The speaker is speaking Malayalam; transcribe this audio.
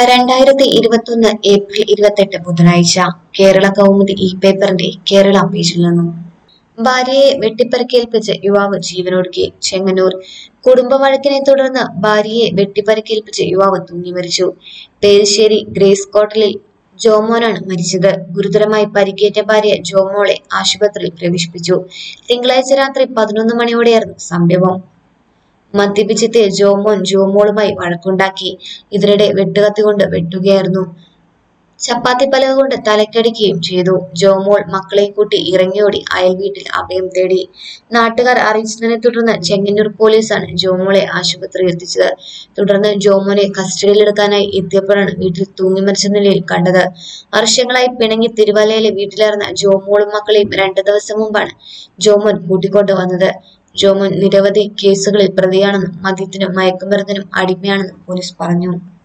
രണ്ടായിരത്തി ഇരുപത്തൊന്ന് ഏപ്രിൽ ഇരുപത്തെട്ട് ബുധനാഴ്ച കേരള കൗമുദി ഈ പേപ്പറിന്റെ കേരള പേജിൽ നിന്നും ഭാര്യയെ വെട്ടിപ്പരിക്കേൽപ്പിച്ച് യുവാവ് ജീവനൊടുക്കി ചെങ്ങന്നൂർ കുടുംബ വഴക്കിനെ തുടർന്ന് ഭാര്യയെ വെട്ടിപ്പരിക്കേൽപ്പിച്ച് യുവാവ് തൂങ്ങി മരിച്ചു പേരിശ്ശേരി ഗ്രേസ് കോട്ടലിൽ ജോമോനാണ് മരിച്ചത് ഗുരുതരമായി പരിക്കേറ്റ ഭാര്യ ജോമോളെ ആശുപത്രിയിൽ പ്രവേശിപ്പിച്ചു തിങ്കളാഴ്ച രാത്രി പതിനൊന്ന് മണിയോടെയായിരുന്നു സംഭവം മദ്യപിച്ചെത്തിയ ജോമോൻ ജോമോളുമായി വഴക്കുണ്ടാക്കി ഇതിനിടെ വെട്ടുകത്തി കൊണ്ട് വെട്ടുകയായിരുന്നു ചപ്പാത്തി പലക കൊണ്ട് തലക്കടിക്കുകയും ചെയ്തു ജോമോൾ മക്കളെ കൂട്ടി ഇറങ്ങിയോടി അയൽ വീട്ടിൽ അഭയം തേടി നാട്ടുകാർ അറിയിച്ചതിനെ തുടർന്ന് ചെങ്ങന്നൂർ പോലീസാണ് ജോമോളെ ആശുപത്രിയിൽ എത്തിച്ചത് തുടർന്ന് ജോമോനെ കസ്റ്റഡിയിലെടുക്കാനായി എത്തിയപ്പോഴാണ് വീട്ടിൽ തൂങ്ങി മരിച്ച നിലയിൽ കണ്ടത് വർഷങ്ങളായി പിണങ്ങി തിരുവല്ലയിലെ വീട്ടിലിറന്ന ജോമോളും മക്കളെയും രണ്ടു ദിവസം മുമ്പാണ് ജോമോൻ കൂട്ടിക്കൊണ്ടു വന്നത് ജോമോൻ നിരവധി കേസുകളിൽ പ്രതിയാണെന്നും മദ്യത്തിനും മയക്കുമരുന്നിനും അടിമയാണെന്നും പോലീസ് പറഞ്ഞു